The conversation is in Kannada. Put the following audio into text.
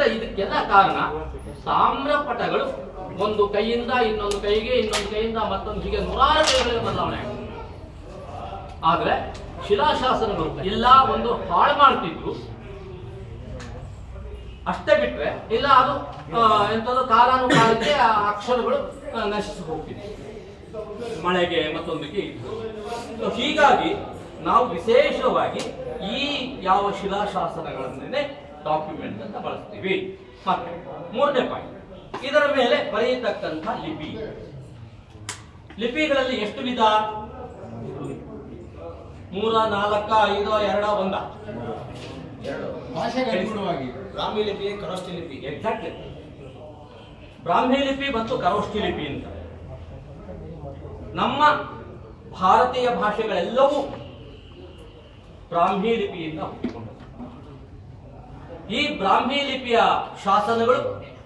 ಅಂದ್ರೆ ಇದಕ್ಕೆಲ್ಲ ಕಾರಣ ತಾಮ್ರಪಟಗಳು ಒಂದು ಕೈಯಿಂದ ಇನ್ನೊಂದು ಕೈಗೆ ಇನ್ನೊಂದು ಕೈಯಿಂದ ಮತ್ತೊಂದು ಹೀಗೆ ನೂರಾರು ಕೈಗಳಿಗೆ ಬದಲಾವಣೆ ಆಗಿದೆ ಆದ್ರೆ ಶಿಲಾಶಾಸನಗಳು ಇಲ್ಲ ಒಂದು ಹಾಳು ಮಾಡ್ತಿದ್ರು ಅಷ್ಟೇ ಬಿಟ್ರೆ ಇಲ್ಲ ಅದು ಆ, ಎಂತದ್ದು ಕಾಲಾನುಕಾಲಕ್ಕೆ ಆ ಅಕ್ಷರಗಳು ಆ, ನಶಿಸಿ ಹೋಗ್ತಿದೆ ಮಳೆಗೆ ಮತ್ತೊಂದಕ್ಕೆ ಇತ್ತು. So, ಹೀಗಾಗಿ ನಾವು ವಿಶೇಷವಾಗಿ ಈ ಯಾವ ಶಿಲಾಶಾಸನಗಳನ್ನೇ ಡಾಕ್ಯುಮೆಂಟ್ ಅಂತ ಬಳಸ್ತೀವಿ ಮತ್ತೆ ಮೂರನೇ ಪಾಯಿಂಟ್ ಇದರ ಮೇಲೆ ಬರೆಯತಕ್ಕಂಥ ಲಿಪಿ ಲಿಪಿಗಳಲ್ಲಿ ಎಷ್ಟು ವಿಧ ಮೂರ ನಾಲ್ಕ ಐದೋ ಎರಡ ಒಂದ ಭಾಷೆಗೆ ಅನುಗುಣವಾಗಿ ಬ್ರಾಹ್ಮಿ ಲಿಪಿ ಕರೋಷ್ಟಿ ಲಿಪಿ ಎಕ್ಸಾಕ್ಟ್ಲಿ ಬ್ರಾಹ್ಮಿ ಲಿಪಿ ಮತ್ತು ಕರೋಷ್ಠಿ ಲಿಪಿ ಅಂತ ನಮ್ಮ ಭಾರತೀಯ ಭಾಷೆಗಳೆಲ್ಲವೂ ಬ್ರಾಹ್ಮಿ ಲಿಪಿಯಿಂದ ಹುಟ್ಟಿಕೊಂಡವು ಈ ಬ್ರಾಹ್ಮಿ ಲಿಪಿಯ ಶಾಸನಗಳು